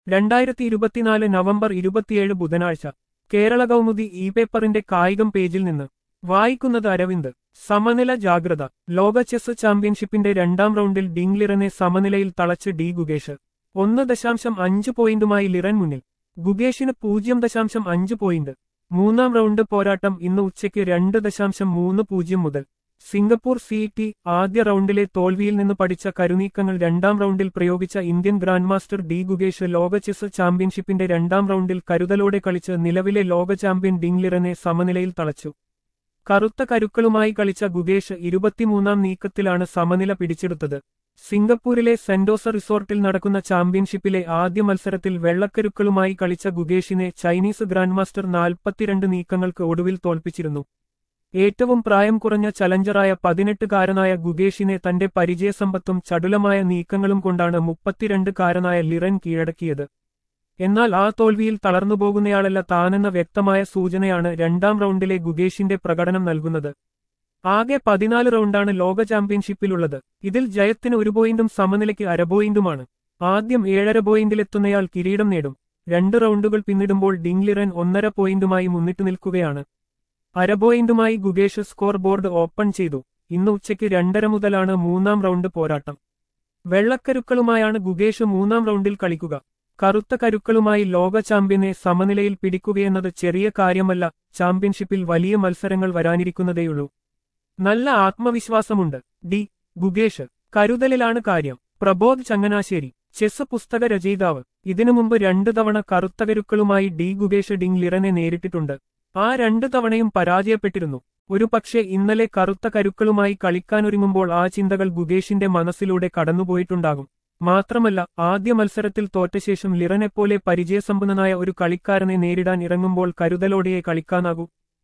രണ്ടായിരത്തി ഇരുപത്തിനാല് നവംബർ ഇരുപത്തിയേഴ് ബുധനാഴ്ച കേരള കൗമുദി ഇ പേപ്പറിന്റെ കായികം പേജിൽ നിന്ന് വായിക്കുന്നത് അരവിന്ദ് സമനില ജാഗ്രത ലോക ചെസ് ചാമ്പ്യൻഷിപ്പിന്റെ രണ്ടാം റൗണ്ടിൽ ഡിംഗ്ലിറനെ സമനിലയിൽ തളച്ച് ഡി ഗുഗേഷ് ഒന്ന് ദശാംശം അഞ്ച് പോയിന്റുമായി ലിറൻ മുന്നിൽ ഗുഗേഷിന് പൂജ്യം ദശാംശം അഞ്ച് പോയിന്റ് മൂന്നാം റൗണ്ട് പോരാട്ടം ഇന്ന് ഉച്ചയ്ക്ക് രണ്ട് ദശാംശം മൂന്ന് പൂജ്യം മുതൽ സിംഗപ്പൂർ സി ടി ആദ്യ റൗണ്ടിലെ തോൽവിയിൽ നിന്ന് പഠിച്ച കരുനീക്കങ്ങൾ രണ്ടാം റൗണ്ടിൽ പ്രയോഗിച്ച Indian grand master D Gukesh ലോക ചെസ് ചാമ്പ്യൻഷിപ്പിന്റെ രണ്ടാം റൗണ്ടിൽ കരുതലോടെ കളിച്ച് നിലവിലെ ലോക ചാമ്പ്യൻ ഡിംഗ്ലിറനെ സമനിലയിൽ തളച്ചു കറുത്ത കരുക്കളുമായി കളിച്ച ഗുഗേഷ് ഇരുപത്തിമൂന്നാം നീക്കത്തിലാണ് സമനില പിടിച്ചെടുത്തത് സിംഗപ്പൂരിലെ സെന്റോസ റിസോർട്ടിൽ നടക്കുന്ന ചാമ്പ്യൻഷിപ്പിലെ ആദ്യ മത്സരത്തിൽ വെള്ളക്കരുക്കളുമായി കളിച്ച ഗുഗേഷിനെ ചൈനീസ് ഗ്രാൻഡ് മാസ്റ്റർ നാൽപ്പത്തിരണ്ട് നീക്കങ്ങൾക്ക് ഒടുവിൽ തോൽപ്പിച്ചിരുന്നു ഏറ്റവും പ്രായം കുറഞ്ഞ ചലഞ്ചറായ പതിനെട്ടുകാരനായ ഗുഗേഷിനെ തന്റെ പരിചയസമ്പത്തും ചടുലമായ നീക്കങ്ങളും കൊണ്ടാണ് മുപ്പത്തിരണ്ടുകാരനായ ലിറൻ കീഴടക്കിയത് എന്നാൽ ആ തോൽവിയിൽ തളർന്നുപോകുന്നയാളല്ല താനെന്ന വ്യക്തമായ സൂചനയാണ് രണ്ടാം റൗണ്ടിലെ ഗുഗേഷിന്റെ പ്രകടനം നൽകുന്നത് ആകെ പതിനാല് റൗണ്ടാണ് ലോക ചാമ്പ്യൻഷിപ്പിലുള്ളത് ഇതിൽ ജയത്തിന് ഒരു പോയിന്റും സമനിലയ്ക്ക് അര പോയിന്റുമാണ് ആദ്യം ഏഴര പോയിന്റിലെത്തുന്നയാൾ കിരീടം നേടും രണ്ട് റൗണ്ടുകൾ പിന്നിടുമ്പോൾ ഡിംഗ്ലിറൻ ഒന്നര പോയിന്റുമായി മുന്നിട്ടു നിൽക്കുകയാണ് അര പോയിന്റുമായി ഗുഗേഷ് സ്കോർ ബോർഡ് ഓപ്പൺ ചെയ്തു ഇന്ന് ഉച്ചയ്ക്ക് രണ്ടര മുതലാണ് മൂന്നാം റൗണ്ട് പോരാട്ടം വെള്ളക്കരുക്കളുമായാണ് ഗുഗേഷ് മൂന്നാം റൗണ്ടിൽ കളിക്കുക കറുത്ത കരുക്കളുമായി ലോക ചാമ്പ്യനെ സമനിലയിൽ പിടിക്കുകയെന്നത് ചെറിയ കാര്യമല്ല ചാമ്പ്യൻഷിപ്പിൽ വലിയ മത്സരങ്ങൾ വരാനിരിക്കുന്നതേയുള്ളൂ നല്ല ആത്മവിശ്വാസമുണ്ട് ഡി ഗുഗേഷ് കരുതലിലാണ് കാര്യം പ്രബോധ് ചങ്ങനാശ്ശേരി ചെസ് പുസ്തക രചയിതാവ് ഇതിനു മുമ്പ് രണ്ടു തവണ കറുത്ത കരുക്കളുമായി ഡി ഗുഗേഷ് ഡിങ് ലിറനെ നേരിട്ടിട്ടുണ്ട് ആ രണ്ടു തവണയും പരാജയപ്പെട്ടിരുന്നു ഒരു പക്ഷേ ഇന്നലെ കറുത്ത കരുക്കളുമായി കളിക്കാനൊരുങ്ങുമ്പോൾ ആ ചിന്തകൾ ഗുഗേഷിന്റെ മനസ്സിലൂടെ കടന്നുപോയിട്ടുണ്ടാകും മാത്രമല്ല ആദ്യ മത്സരത്തിൽ തോറ്റശേഷം ലിറനെപ്പോലെ പരിചയസമ്പന്നനായ ഒരു കളിക്കാരനെ നേരിടാൻ ഇറങ്ങുമ്പോൾ കരുതലോടെയെ കളിക്കാനാകൂ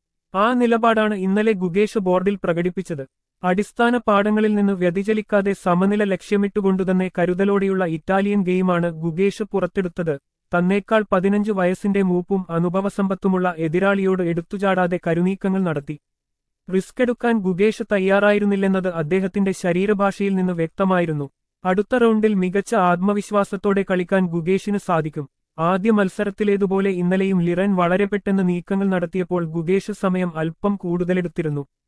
ആ നിലപാടാണ് ഇന്നലെ ഗുഗേഷ് ബോർഡിൽ പ്രകടിപ്പിച്ചത് അടിസ്ഥാന പാഠങ്ങളിൽ നിന്ന് വ്യതിചലിക്കാതെ സമനില ലക്ഷ്യമിട്ടുകൊണ്ടുതന്നെ കരുതലോടെയുള്ള ഇറ്റാലിയൻ ഗെയിമാണ് ഗുഗേഷ് പുറത്തെടുത്തത് തന്നേക്കാൾ പതിനഞ്ച് വയസ്സിന്റെ മൂപ്പും അനുഭവസമ്പത്തുമുള്ള എതിരാളിയോട് എടുത്തുചാടാതെ കരുനീക്കങ്ങൾ നടത്തി റിസ്ക് എടുക്കാൻ ഗുഗേഷ് തയ്യാറായിരുന്നില്ലെന്നത് അദ്ദേഹത്തിന്റെ ശരീരഭാഷയിൽ നിന്ന് വ്യക്തമായിരുന്നു അടുത്ത റൗണ്ടിൽ മികച്ച ആത്മവിശ്വാസത്തോടെ കളിക്കാൻ ഗുഗേഷിന് സാധിക്കും ആദ്യ മത്സരത്തിലേതുപോലെ ഇന്നലെയും ലിറൻ വളരെ പെട്ടെന്ന് നീക്കങ്ങൾ നടത്തിയപ്പോൾ ഗുഗേഷ് സമയം അല്പം കൂടുതലെടുത്തിരുന്നു